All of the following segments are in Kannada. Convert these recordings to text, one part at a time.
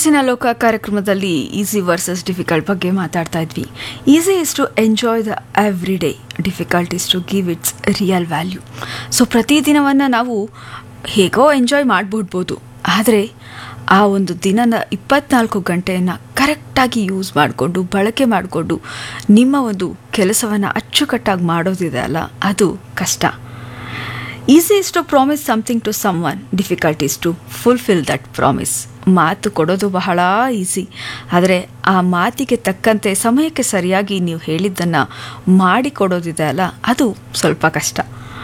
ಕನಸಿನ ಲೋಕ ಕಾರ್ಯಕ್ರಮದಲ್ಲಿ ಈಸಿ ವರ್ಸಸ್ ಡಿಫಿಕಲ್ಟ್ ಬಗ್ಗೆ ಮಾತಾಡ್ತಾ ಇದ್ವಿ easy is to enjoy the every day difficult is to give its real value so ಪ್ರತಿದಿನವನ್ನು ನಾವು ಹೇಗೋ ಎಂಜಾಯ್ ಮಾಡಿಬಿಡ್ಬೋದು ಆದರೆ ಆ ಒಂದು ದಿನನ ಇಪ್ಪತ್ನಾಲ್ಕು ಗಂಟೆಯನ್ನು ಕರೆಕ್ಟಾಗಿ ಯೂಸ್ ಮಾಡಿಕೊಂಡು ಬಳಕೆ ಮಾಡಿಕೊಂಡು ನಿಮ್ಮ ಒಂದು ಕೆಲಸವನ್ನು ಅಚ್ಚುಕಟ್ಟಾಗಿ ಮಾಡೋದಿದೆ ಅಲ್ಲ ಅದು ಕಷ್ಟ easy is to promise something to some one difficult is to fulfil that promise ಮಾತು ಕೊಡೋದು ಬಹಳ ಈಸಿ ಆದರೆ ಆ ಮಾತಿಗೆ ತಕ್ಕಂತೆ ಸಮಯಕ್ಕೆ ಸರಿಯಾಗಿ ನೀವು ಹೇಳಿದ್ದನ್ನು ಮಾಡಿಕೊಡೋದಿದೆ ಅಲ್ಲ ಅದು ಸ್ವಲ್ಪ ಕಷ್ಟ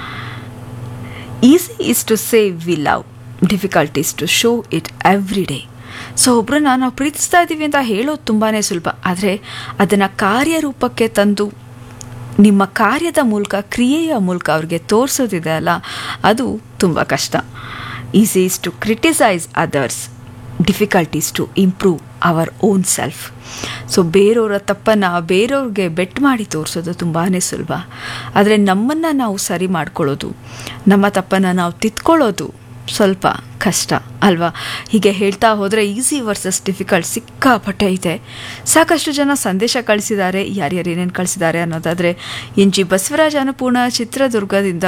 easy is to save we love difficult is to show it every day so ಒಬ್ಬರನ್ನ ನಾವು ಪ್ರೀತಿಸ್ತಾ ಇದ್ದೀವಿ ಅಂತ ಹೇಳೋದು ತುಂಬಾ ಸುಲಭ ಆದರೆ ಅದನ್ನು ಕಾರ್ಯರೂಪಕ್ಕೆ ತಂದು ನಿಮ್ಮ ಕಾರ್ಯದ ಮೂಲಕ ಕ್ರಿಯೆಯ ಮೂಲಕ ಅವ್ರಿಗೆ ತೋರಿಸೋದಿದೆ ಅಲ್ಲ ಅದು ತುಂಬ ಕಷ್ಟ easy is to criticise others difficulties to improve our own self so ಬೇರೆಯವರ ತಪ್ಪನ್ನು ಬೇರೆಯವ್ರಿಗೆ ಬೆಟ್ ಮಾಡಿ ತೋರಿಸೋದು ತುಂಬಾ ಸುಲಭ ಆದರೆ ನಮ್ಮನ್ನು ನಾವು ಸರಿ ಮಾಡ್ಕೊಳ್ಳೋದು ನಮ್ಮ ತಪ್ಪನ್ನು ನಾವು ತಿದ್ಕೊಳ್ಳೋದು ಸ್ವಲ್ಪ ಕಷ್ಟ ಅಲ್ವಾ ಹೀಗೆ ಹೇಳ್ತಾ ಹೋದರೆ ಈಸಿ ವರ್ಸಸ್ ಡಿಫಿಕಲ್ಟ್ ಸಿಕ್ಕಾಪಟ್ಟೆ ಇದೆ ಸಾಕಷ್ಟು ಜನ ಸಂದೇಶ ಕಳಿಸಿದ್ದಾರೆ ಯಾರ್ಯಾರು ಏನೇನು ಕಳಿಸಿದ್ದಾರೆ ಅನ್ನೋದಾದರೆ ಎನ್ ಜಿ ಬಸವರಾಜ ಅನ್ನಪೂರ್ಣ ಚಿತ್ರದುರ್ಗದಿಂದ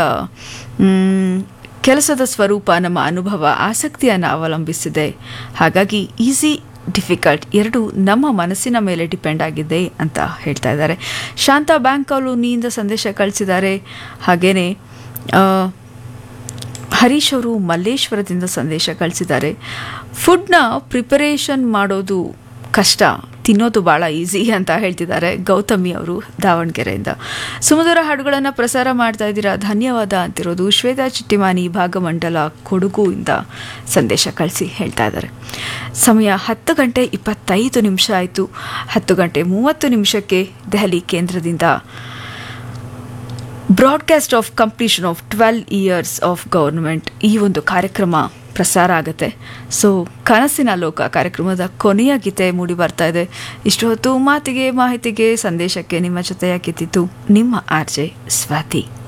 ಕೆಲಸದ ಸ್ವರೂಪ ನಮ್ಮ ಅನುಭವ ಆಸಕ್ತಿಯನ್ನು ಅವಲಂಬಿಸಿದೆ ಹಾಗಾಗಿ ಈಸಿ ಡಿಫಿಕಲ್ಟ್ ಎರಡು ನಮ್ಮ ಮನಸ್ಸಿನ ಮೇಲೆ ಡಿಪೆಂಡ್ ಆಗಿದೆ ಅಂತ ಹೇಳ್ತಾ ಇದ್ದಾರೆ ಶಾಂತ ಬ್ಯಾಂಕ್ ಕಾಲೋನಿಯಿಂದ ಸಂದೇಶ ಕಳಿಸಿದ್ದಾರೆ ಹಾಗೆಯೇ ಹರೀಶ್ ಅವರು ಮಲ್ಲೇಶ್ವರದಿಂದ ಸಂದೇಶ ಕಳಿಸಿದ್ದಾರೆ ಫುಡ್ನ ಪ್ರಿಪರೇಷನ್ ಮಾಡೋದು ಕಷ್ಟ ತಿನ್ನೋದು ಭಾಳ ಈಸಿ ಅಂತ ಹೇಳ್ತಿದ್ದಾರೆ ಗೌತಮಿ ಅವರು ದಾವಣಗೆರೆಯಿಂದ ಸುಮಧುರ ಹಾಡುಗಳನ್ನು ಪ್ರಸಾರ ಮಾಡ್ತಾ ಇದ್ದೀರಾ ಧನ್ಯವಾದ ಅಂತಿರೋದು ಶ್ವೇತಾ ಚಿಟ್ಟಿಮಾನಿ ಭಾಗಮಂಡಲ ಕೊಡಗು ಇಂದ ಸಂದೇಶ ಕಳಿಸಿ ಹೇಳ್ತಾ ಇದ್ದಾರೆ ಸಮಯ ಹತ್ತು ಗಂಟೆ ಇಪ್ಪತ್ತೈದು ನಿಮಿಷ ಆಯಿತು ಹತ್ತು ಗಂಟೆ ಮೂವತ್ತು ನಿಮಿಷಕ್ಕೆ ದೆಹಲಿ ಕೇಂದ್ರದಿಂದ broadcast of completion of twelve years of government ಈ ಒಂದು ಕಾರ್ಯಕ್ರಮ ಪ್ರಸಾರ ಆಗುತ್ತೆ ಸೊ ಕನಸಿನ ಲೋಕ ಕಾರ್ಯಕ್ರಮದ ಕೊನೆಯ ಗೀತೆ ಮೂಡಿ ಬರ್ತಾ ಇದೆ ಇಷ್ಟು ಹೊತ್ತು ಮಾತಿಗೆ ಮಾಹಿತಿಗೆ ಸಂದೇಶಕ್ಕೆ ನಿಮ್ಮ ಜೊತೆಯಾಗಿದ್ದಿದ್ದು ನಿಮ್ಮ ಆರ್ ಜೆ ಸ್ವಾತಿ